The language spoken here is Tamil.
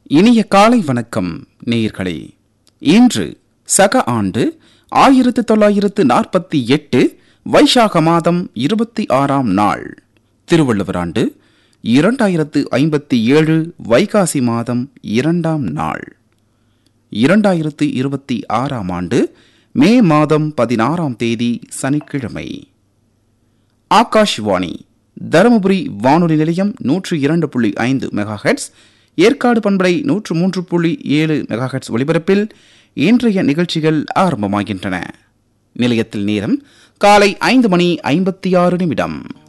இனிய காலை வணக்கம் நேயர்களே இன்று சக ஆண்டு ஆயிரத்து தொள்ளாயிரத்து நாற்பத்தி எட்டு வைசாக மாதம் இருபத்தி ஆறாம் நாள் திருவள்ளுவர் ஆண்டு இரண்டாயிரத்து ஐம்பத்தி ஏழு வைகாசி மாதம் இரண்டாம் நாள் இரண்டாயிரத்து இருபத்தி ஆறாம் ஆண்டு மே மாதம் பதினாறாம் தேதி சனிக்கிழமை ஆகாஷ்வாணி தருமபுரி வானொலி நிலையம் நூற்று இரண்டு புள்ளி ஐந்து மெகாஹெட்ஸ் ஏற்காடு பண்பலை நூற்று மூன்று புள்ளி ஏழு மெகாஹெட்ஸ் ஒலிபரப்பில் இன்றைய நிகழ்ச்சிகள் ஆரம்பமாகின்றன நிலையத்தில் நேரம் காலை ஐந்து மணி ஐம்பத்தி ஆறு நிமிடம்